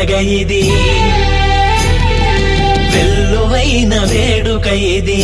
పండగ ఇది వెల్లువైన వేడుక ఇది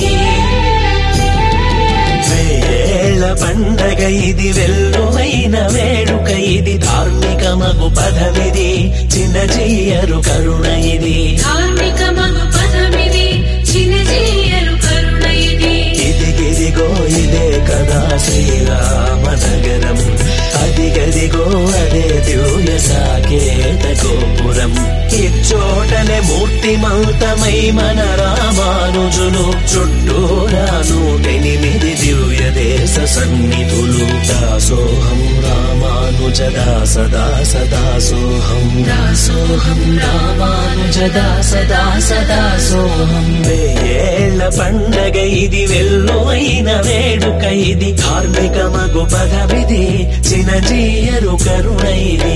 వేళ పండగ ఇది వెల్లువైన వేడుక ఇది ధార్మిక మగు పదవిది చిన్న చెయ్యరు కరుణ ఇది ధార్మిక మగు పదమిది చిన్నజీయలు కరుణ ఇది ఇదిగిదిగో ఇదే కదా శ్రీరామ నగరం అదిగదిగో అదే దివ్య సాకేత గోపురం ఇచ్చోటనే మూర్తిమంతమై మన రామానుజులు చుట్టూరా నూటెనిమిది దివ్య దేశ సన్నిధులు దాసోహం రామానుజ దాస దాస దాసోహం దాసోహం రామానుజ దాస దాస దాసోహం వేయేళ్ల పండగ ఇది వెల్లువైన వేడుక ఇది ధార్మిక మగు పదవిది చినజీయరు కరుణ ఇది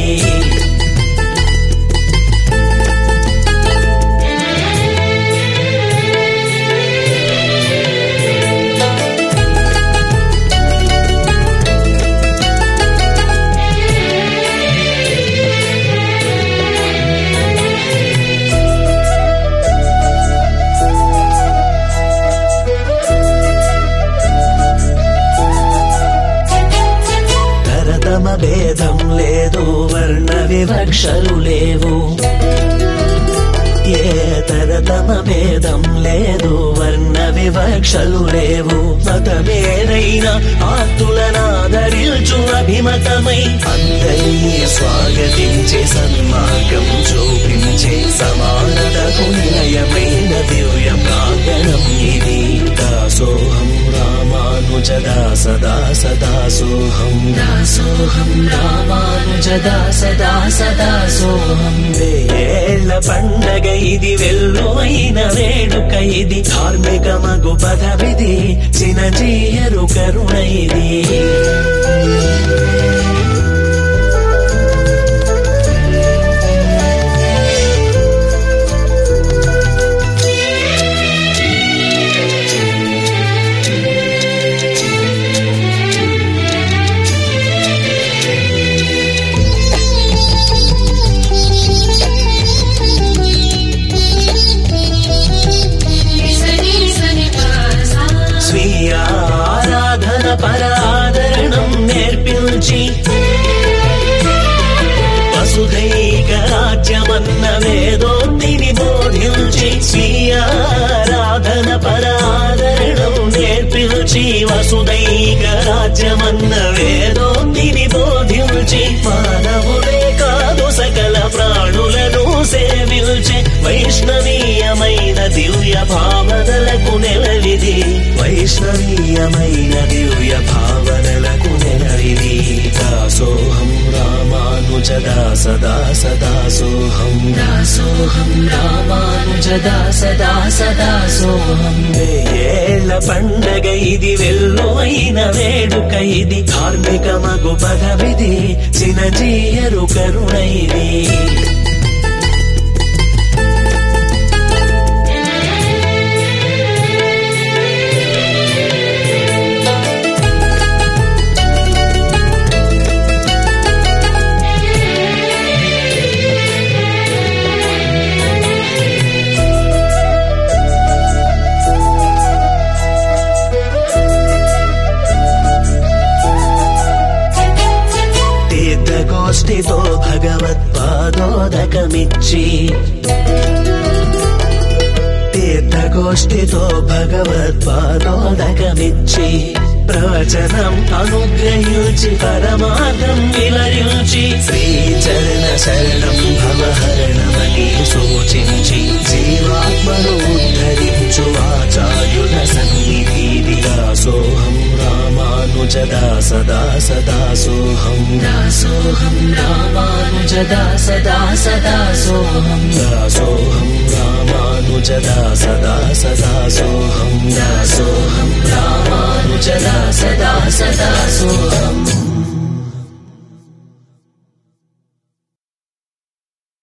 తరతమ భేదం లేదు వర్ణ వివక్షలు లేవు ఏ తరతమ భేదం లేదు వర్ణ వివక్షలు లేవు మతమేదైనా ఆతులనాదరించు అభిమతమై అందరినీ స్వాగతించే సన్మార్గం చూపించే సమానతకు నిలయమైన దివ్య ప్రాంగణం ఇది దాసోహం రామానుజ దాస దాస దాసోహం దాసోహం రామానుజ దాస దాస దాసోహం వేళ పండగ ఇది వెల్లువైన వేడుక ఇది ధార్మిక మగు పదవిది చినజీయరు కరుణ ఇది నిసని సని పాసా స్వీయ ఆరాధన పరాదరణం నేర్పించి వసుధైక రాజ్యమన్న వేదోక్తిని బోధించి స్వీయ ఆరాధన పరాదరణం నేర్పించి వసుధైక రాజ్యమన్న వేదోక్తిని బోధించి మానవులే కాదు సకల ప్రాణులను సేవించే వైష్ణవీయమైన దివ్య భావనలకు నెలవిది వైష్ణవీయమైన దివ్య భావనలకు నెలవిది దాసోహం రామానుజ దాస దాస దాసోహం దాసోహం రామానుజ దాస దాస దాసోహం వేయేళ్ల పండగ ఇది వెల్లువైన వేడుక ఇది ధార్మిక మగు పదవిది చినజీయరు కరుణ ఇది తీర్థగోష్ఠితో భగవత్పాదోదకమిచ్చి తీర్థగోష్ఠితో భగవత్పాదోదకమిచ్చి ప్రవచనం అనుగ్రహించి పరమార్థం వివరించి శ్రీచరణ శరణం భవహరణమని సూచించి జీవాత్మను ఉద్ధరించు ఆచార్యుల సన్నిధి దాసోహం రామానుజ దాస దాస దాసోహం దాసోహం రామానుజ దాస దాస దాసోహం దాసోహం రామానుజ దాస దాస దాసోహం దాసోహం రామానుజ దాస దాస దాసోహం